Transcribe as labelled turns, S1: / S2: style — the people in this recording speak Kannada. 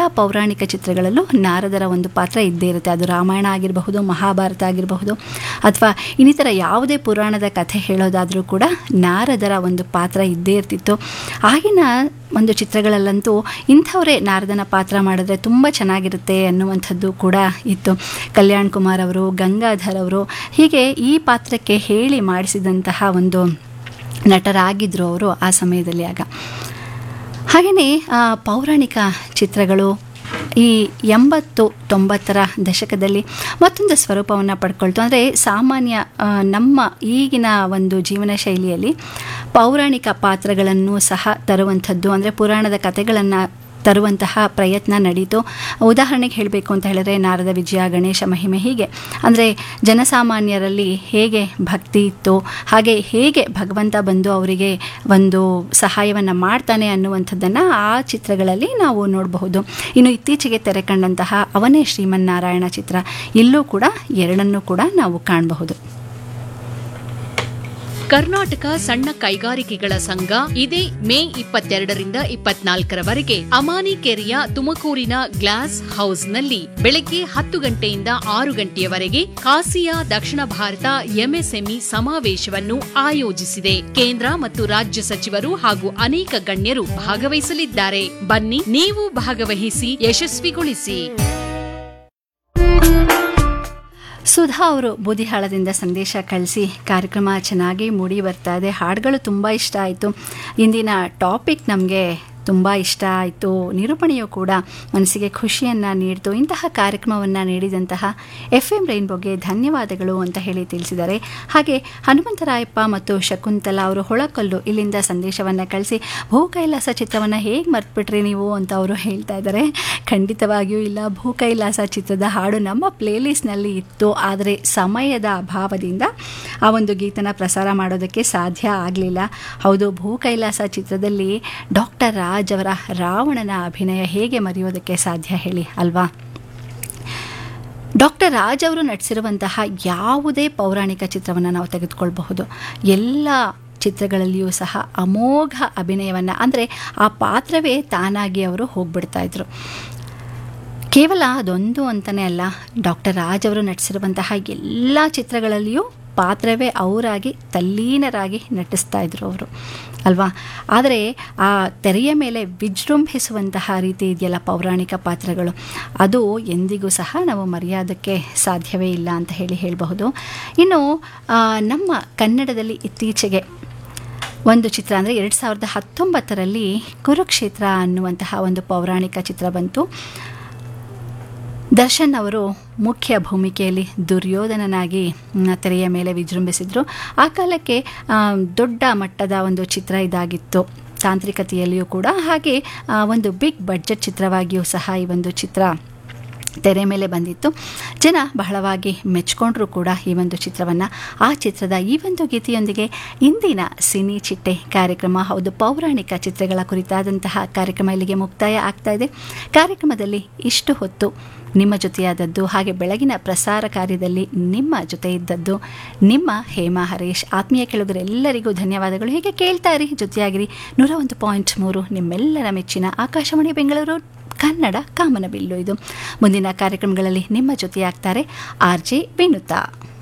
S1: ಪೌರಾಣಿಕ ಚಿತ್ರಗಳಲ್ಲೂ ನಾರದರ ಒಂದು ಪಾತ್ರ ಇದ್ದೇ ಇರುತ್ತೆ ಅದು ರಾಮಾಯಣ ಆಗಿರಬಹುದು ಮಹಾಭಾರತ ಆಗಿರಬಹುದು ಅಥವಾ ಇನ್ನಿತರ ಯಾವುದೇ ಪುರಾಣದ ಕಥೆ ಹೇಳೋದಾದರೂ ಕೂಡ ನಾರದರ ಒಂದು ಪಾತ್ರ ಇದ್ದೇ ಇರ್ತಿತ್ತು ಆಗಿನ ಒಂದು ಚಿತ್ರಗಳಲ್ಲಂತೂ ಇಂಥವರೇ ನಾರದನ ಪಾತ್ರ ಮಾಡಿದ್ರೆ ತುಂಬ ಚೆನ್ನಾಗಿರುತ್ತೆ ಅನ್ನುವಂಥದ್ದು ಕೂಡ ಇತ್ತು ಕಲ್ಯಾಣ್ ಕುಮಾರ್ ಅವರು ಗಂಗಾಧರ್ ಅವರು ಹೀಗೆ ಈ ಪಾತ್ರಕ್ಕೆ ಹೇಳಿ ಮಾಡಿಸಿದಂತಹ ಒಂದು ನಟರಾಗಿದ್ದರು ಅವರು ಆ ಸಮಯದಲ್ಲಿ ಆಗ ಹಾಗೆಯೇ ಪೌರಾಣಿಕ ಚಿತ್ರಗಳು ಈ ಎಂಬತ್ತು ತೊಂಬತ್ತರ ದಶಕದಲ್ಲಿ ಮತ್ತೊಂದು ಸ್ವರೂಪವನ್ನು ಪಡ್ಕೊಳ್ತು ಅಂದರೆ ಸಾಮಾನ್ಯ ಆ, ನಮ್ಮ ಈಗಿನ ಒಂದು ಜೀವನ ಶೈಲಿಯಲ್ಲಿ ಪೌರಾಣಿಕ ಪಾತ್ರಗಳನ್ನು ಸಹ ತರುವಂಥದ್ದು ಅಂದರೆ ಪುರಾಣದ ಕಥೆಗಳನ್ನು ತರುವಂತಹ ಪ್ರಯತ್ನ ನಡೀತು ಉದಾಹರಣೆಗೆ ಹೇಳಬೇಕು ಅಂತ ಹೇಳಿದ್ರೆ ನಾರದ ವಿಜಯ ಗಣೇಶ ಮಹಿಮೆ ಹೀಗೆ ಅಂದರೆ ಜನಸಾಮಾನ್ಯರಲ್ಲಿ ಹೇಗೆ ಭಕ್ತಿ ಇತ್ತು ಹಾಗೆ ಹೇಗೆ ಭಗವಂತ ಬಂದು ಅವರಿಗೆ ಒಂದು ಸಹಾಯವನ್ನು ಮಾಡ್ತಾನೆ ಅನ್ನುವಂಥದ್ದನ್ನು ಆ ಚಿತ್ರಗಳಲ್ಲಿ ನಾವು ನೋಡಬಹುದು ಇನ್ನು ಇತ್ತೀಚೆಗೆ ತೆರೆ ಕಂಡಂತಹ ಅವನೇ ಶ್ರೀಮನ್ನಾರಾಯಣ ಚಿತ್ರ ಇಲ್ಲೂ ಕೂಡ ಎರಡನ್ನೂ ಕೂಡ ನಾವು ಕಾಣಬಹುದು
S2: ಕರ್ನಾಟಕ ಸಣ್ಣ ಕೈಗಾರಿಕೆಗಳ ಸಂಘ ಇದೇ ಮೇ ಇಪ್ಪತ್ತೆರಡರಿಂದ ಇಪ್ಪತ್ನಾಲ್ಕರವರೆಗೆ ಅಮಾನಿಕೆರೆಯ ತುಮಕೂರಿನ ಗ್ಲಾಸ್ ಹೌಸ್ನಲ್ಲಿ ಬೆಳಗ್ಗೆ ಹತ್ತು ಗಂಟೆಯಿಂದ ಆರು ಗಂಟೆಯವರೆಗೆ ಕಾಸಿಯಾ ದಕ್ಷಿಣ ಭಾರತ ಎಂಎಸ್ಎಂಇ ಸಮಾವೇಶವನ್ನು ಆಯೋಜಿಸಿದೆ ಕೇಂದ್ರ ಮತ್ತು ರಾಜ್ಯ ಸಚಿವರು ಹಾಗೂ ಅನೇಕ ಗಣ್ಯರು ಭಾಗವಹಿಸಲಿದ್ದಾರೆ ಬನ್ನಿ ನೀವು ಭಾಗವಹಿಸಿ ಯಶಸ್ವಿಗೊಳಿಸಿ
S1: ಸುಧಾ ಅವರು ಬೂದಿಹಾಳದಿಂದ ಸಂದೇಶ ಕಳಿಸಿ ಕಾರ್ಯಕ್ರಮ ಚೆನ್ನಾಗಿ ಮೂಡಿ ಬರ್ತಾ ಇದೆ ಹಾಡುಗಳು ತುಂಬ ಇಷ್ಟ ಆಯಿತು ಇಂದಿನ ಟಾಪಿಕ್ ನಮಗೆ ತುಂಬ ಇಷ್ಟ ಆಯಿತು ನಿರೂಪಣೆಯು ಕೂಡ ಮನಸ್ಸಿಗೆ ಖುಷಿಯನ್ನು ನೀಡಿತು ಇಂತಹ ಕಾರ್ಯಕ್ರಮವನ್ನು ನೀಡಿದಂತಹ ಎಫ್ ಎಂ ರೈನ್ಬೋಗೆ ಧನ್ಯವಾದಗಳು ಅಂತ ಹೇಳಿ ತಿಳಿಸಿದ್ದಾರೆ ಹಾಗೆ ಹನುಮಂತರಾಯಪ್ಪ ಮತ್ತು ಶಕುಂತಲಾ ಅವರು ಹೊಳಕಲ್ಲು ಇಲ್ಲಿಂದ ಸಂದೇಶವನ್ನು ಕಳಿಸಿ ಭೂ ಕೈಲಾಸ ಚಿತ್ರವನ್ನು ಹೇಗೆ ಮರ್ತ್ಬಿಟ್ರಿ ನೀವು ಅಂತ ಅವರು ಹೇಳ್ತಾ ಇದ್ದಾರೆ ಖಂಡಿತವಾಗಿಯೂ ಇಲ್ಲ ಭೂ ಕೈಲಾಸ ಚಿತ್ರದ ಹಾಡು ನಮ್ಮ ಪ್ಲೇಲಿಸ್ಟ್ನಲ್ಲಿ ಇತ್ತು ಆದರೆ ಸಮಯದ ಅಭಾವದಿಂದ ಆ ಒಂದು ಗೀತನ ಪ್ರಸಾರ ಮಾಡೋದಕ್ಕೆ ಸಾಧ್ಯ ಆಗಲಿಲ್ಲ ಹೌದು ಭೂ ಕೈಲಾಸ ಚಿತ್ರದಲ್ಲಿ ಡಾಕ್ಟರ್ ರಾಜ್ ಅವರ ರಾವಣನ ಅಭಿನಯ ಹೇಗೆ ಮರೆಯೋದಕ್ಕೆ ಸಾಧ್ಯ ಹೇಳಿ ಅಲ್ವಾ ಡಾಕ್ಟರ್ ರಾಜ್ ಅವರು ನಟಿಸಿರುವಂತಹ ಯಾವುದೇ ಪೌರಾಣಿಕ ಚಿತ್ರವನ್ನು ನಾವು ತೆಗೆದುಕೊಳ್ಬಹುದು ಎಲ್ಲ ಚಿತ್ರಗಳಲ್ಲಿಯೂ ಸಹ ಅಮೋಘ ಅಭಿನಯವನ್ನು ಅಂದರೆ ಆ ಪಾತ್ರವೇ ತಾನಾಗಿ ಅವರು ಹೋಗ್ಬಿಡ್ತಾ ಇದ್ರು ಕೇವಲ ಅದೊಂದು ಅಂತಲೇ ಅಲ್ಲ ಡಾಕ್ಟರ್ ರಾಜ್ ಅವರು ನಟಿಸಿರುವಂತಹ ಎಲ್ಲ ಚಿತ್ರಗಳಲ್ಲಿಯೂ ಪಾತ್ರವೇ ಅವರಾಗಿ ತಲ್ಲೀನರಾಗಿ ನಟಿಸ್ತಾ ಇದ್ರು ಅವರು ಅಲ್ವಾ ಆದರೆ ಆ ತೆರೆಯ ಮೇಲೆ ವಿಜೃಂಭಿಸುವಂತಹ ರೀತಿ ಇದೆಯಲ್ಲ ಪೌರಾಣಿಕ ಪಾತ್ರಗಳು ಅದು ಎಂದಿಗೂ ಸಹ ನಾವು ಮರೆಯೋದಕ್ಕೆ ಸಾಧ್ಯವೇ ಇಲ್ಲ ಅಂತ ಹೇಳಿ ಹೇಳಬಹುದು ಇನ್ನು ಆ, ನಮ್ಮ ಕನ್ನಡದಲ್ಲಿ ಇತ್ತೀಚೆಗೆ ಒಂದು ಚಿತ್ರ ಅಂದರೆ ಎರಡು ಸಾವಿರದ ಹತ್ತೊಂಬತ್ತರಲ್ಲಿ ಕುರುಕ್ಷೇತ್ರ ಅನ್ನುವಂತಹ ಒಂದು ಪೌರಾಣಿಕ ಚಿತ್ರ ಬಂತು ದರ್ಶನ್ ಅವರು ಮುಖ್ಯ ಭೂಮಿಕೆಯಲ್ಲಿ ದುರ್ಯೋಧನನಾಗಿ ಮ್, ತೆರೆಯ ಮೇಲೆ ವಿಜೃಂಭಿಸಿದರು ಆ ಕಾಲಕ್ಕೆ ಆ, ದೊಡ್ಡ ಮಟ್ಟದ ಒಂದು ಚಿತ್ರ ಇದಾಗಿತ್ತು ತಾಂತ್ರಿಕತೆಯಲ್ಲಿಯೂ ಕೂಡ ಹಾಗೆ ಆ, ಒಂದು ಬಿಗ್ ಬಡ್ಜೆಟ್ ಚಿತ್ರವಾಗಿಯೂ ಸಹ ಈ ಒಂದು ಚಿತ್ರ ತೆರೆ ಮೇಲೆ ಬಂದಿತ್ತು ಜನ ಬಹಳವಾಗಿ ಮೆಚ್ಕೊಂಡ್ರು ಕೂಡ ಈ ಒಂದು ಚಿತ್ರವನ್ನು ಆ ಚಿತ್ರದ ಈ ಒಂದು ಗೀತೆಯೊಂದಿಗೆ ಇಂದಿನ ಸಿನಿ ಚಿಟ್ಟೆ ಕಾರ್ಯಕ್ರಮ ಹೌದು ಪೌರಾಣಿಕ ಚಿತ್ರಗಳ ಕುರಿತಾದಂತಹ ಕಾರ್ಯಕ್ರಮ ಇಲ್ಲಿಗೆ ಮುಕ್ತಾಯ ಆಗ್ತಾ ಇದೆ ಕಾರ್ಯಕ್ರಮದಲ್ಲಿ ಇಷ್ಟು ಹೊತ್ತು ನಿಮ್ಮ ಜೊತೆಯಾದದ್ದು ಹಾಗೆ ಬೆಳಗಿನ ಪ್ರಸಾರ ಕಾರ್ಯದಲ್ಲಿ ನಿಮ್ಮ ಜೊತೆ ಇದ್ದದ್ದು ನಿಮ್ಮ ಹೇಮಾ ಹರೀಶ್ ಆತ್ಮೀಯ ಕೆಳಗರೆಲ್ಲರಿಗೂ ಧನ್ಯವಾದಗಳು ಹೀಗೆ ಕೇಳ್ತಾ ಇರಿ ಜೊತೆಯಾಗಿರಿ ನೂರ ಒಂದು ಪಾಯಿಂಟ್ ಮೂರು ನಿಮ್ಮೆಲ್ಲರ ಮೆಚ್ಚಿನ ಆಕಾಶವಾಣಿ ಬೆಂಗಳೂರು ಕನ್ನಡ ಕಾಮನಬಿಲ್ಲು ಇದು ಮುಂದಿನ ಕಾರ್ಯಕ್ರಮಗಳಲ್ಲಿ ನಿಮ್ಮ ಜೊತೆಯಾಗ್ತಾರೆ ಆರ್ ಜೆ ವಿನುತಾ